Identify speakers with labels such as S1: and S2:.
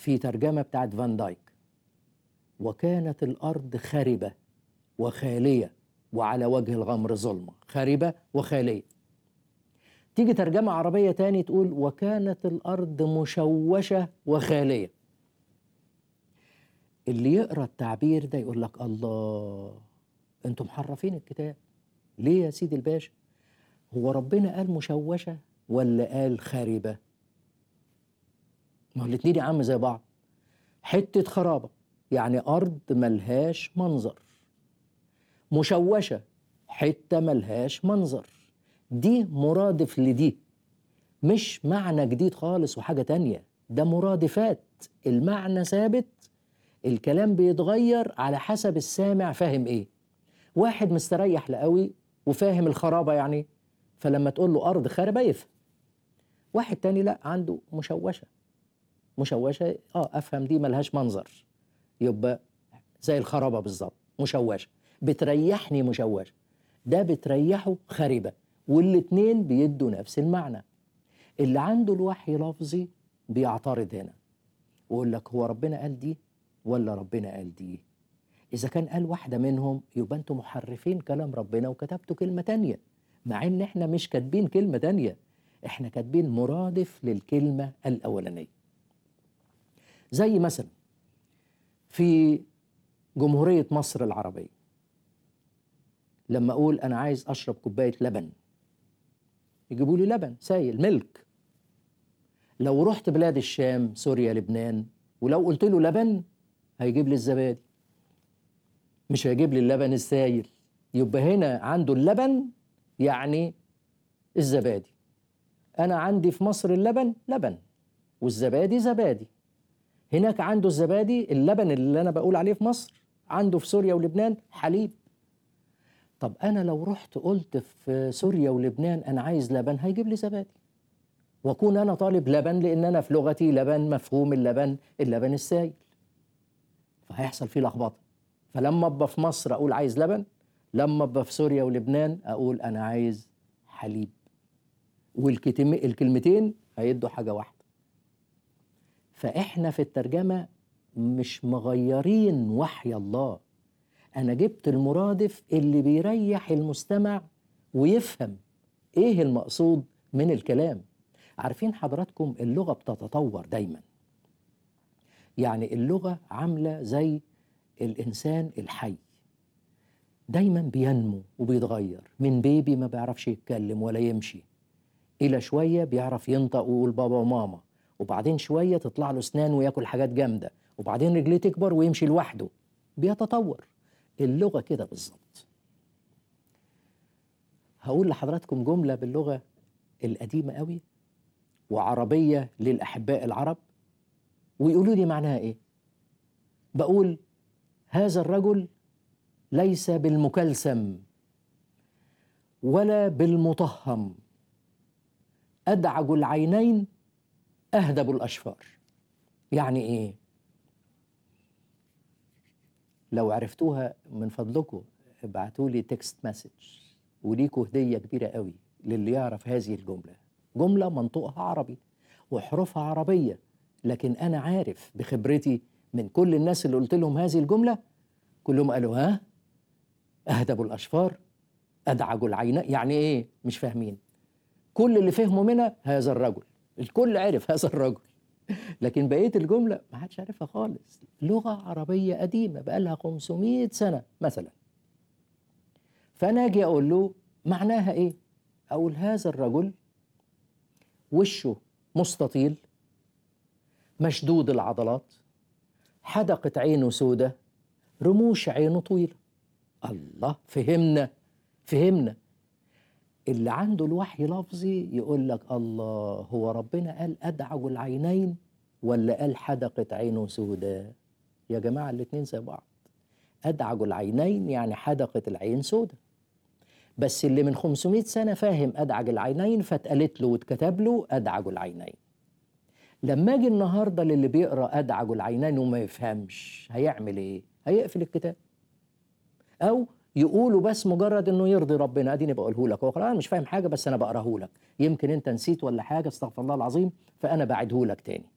S1: في ترجمة بتاعت فان دايك وكانت الأرض خربة وخالية وعلى وجه الغمر ظلمة خربة وخالية تيجي ترجمة عربية تاني تقول وكانت الأرض مشوشة وخالية اللي يقرأ التعبير ده يقول لك الله انتم محرفين الكتاب ليه يا سيدي الباشا هو ربنا قال مشوشة ولا قال خاربة ما هو الاتنين يا عم زي بعض حتة خرابة يعني أرض ملهاش منظر مشوشة حتة ملهاش منظر دي مرادف لدي مش معنى جديد خالص وحاجة تانية ده مرادفات المعنى ثابت الكلام بيتغير على حسب السامع فاهم ايه واحد مستريح لقوي وفاهم الخرابة يعني فلما تقول له أرض خاربة يفهم واحد تاني لا عنده مشوشة مشوشة اه أفهم دي ملهاش منظر يبقى زي الخرابة بالظبط مشوشة بتريحني مشوشة ده بتريحه خربة والاتنين بيدوا نفس المعنى اللي عنده الوحي لفظي بيعترض هنا ويقول لك هو ربنا قال دي ولا ربنا قال دي إذا كان قال واحدة منهم يبقى أنتم محرفين كلام ربنا وكتبتوا كلمة تانية مع إن إحنا مش كاتبين كلمة تانية إحنا كاتبين مرادف للكلمة الأولانية زي مثلا في جمهورية مصر العربية لما أقول أنا عايز أشرب كوباية لبن يجيبوا لي لبن سايل ملك لو رحت بلاد الشام سوريا لبنان ولو قلت له لبن هيجيب لي الزبادي مش هيجيب لي اللبن السايل يبقى هنا عنده اللبن يعني الزبادي انا عندي في مصر اللبن لبن والزبادي زبادي هناك عنده الزبادي اللبن اللي انا بقول عليه في مصر عنده في سوريا ولبنان حليب طب انا لو رحت قلت في سوريا ولبنان انا عايز لبن هيجيب لي زبادي واكون انا طالب لبن لان انا في لغتي لبن مفهوم اللبن اللبن السائل فهيحصل فيه لخبطه فلما ابقى في مصر اقول عايز لبن لما ابقى في سوريا ولبنان اقول انا عايز حليب والكلمتين هيدوا حاجه واحده فاحنا في الترجمه مش مغيرين وحي الله انا جبت المرادف اللي بيريح المستمع ويفهم ايه المقصود من الكلام عارفين حضراتكم اللغه بتتطور دايما يعني اللغه عامله زي الانسان الحي دايما بينمو وبيتغير من بيبي ما بيعرفش يتكلم ولا يمشي الى شويه بيعرف ينطق ويقول بابا وماما وبعدين شويه تطلع له اسنان وياكل حاجات جامده وبعدين رجليه تكبر ويمشي لوحده بيتطور اللغه كده بالظبط هقول لحضراتكم جمله باللغه القديمه قوي وعربيه للاحباء العرب ويقولوا لي معناها ايه بقول هذا الرجل ليس بالمكلسم ولا بالمطهم أدعج العينين أهدب الأشفار يعني إيه؟ لو عرفتوها من فضلكم ابعتوا لي تكست مسج وليكوا هدية كبيرة قوي للي يعرف هذه الجملة جملة منطقها عربي وحروفها عربية لكن أنا عارف بخبرتي من كل الناس اللي قلت لهم هذه الجملة كلهم قالوا ها أهدبوا الأشفار أدعجوا العين يعني إيه مش فاهمين كل اللي فهموا منها هذا الرجل الكل عرف هذا الرجل لكن بقية الجملة ما حدش عارفها خالص لغة عربية قديمة بقى لها 500 سنة مثلا فأنا أجي أقول له معناها إيه أقول هذا الرجل وشه مستطيل مشدود العضلات حدقة عينه سودة رموش عينه طويلة الله فهمنا فهمنا اللي عنده الوحي لفظي يقول لك الله هو ربنا قال أدعج العينين ولا قال حدقة عينه سودة يا جماعة الاتنين زي بعض أدعج العينين يعني حدقة العين سودة بس اللي من 500 سنة فاهم أدعج العينين فاتقالت له واتكتب له أدعج العينين لما اجي النهارده للي بيقرا ادعج العينين وما يفهمش هيعمل ايه؟ هيقفل الكتاب او يقولوا بس مجرد انه يرضي ربنا اديني بقوله لك هو انا مش فاهم حاجه بس انا بقراه لك يمكن انت نسيت ولا حاجه استغفر الله العظيم فانا بعده لك تاني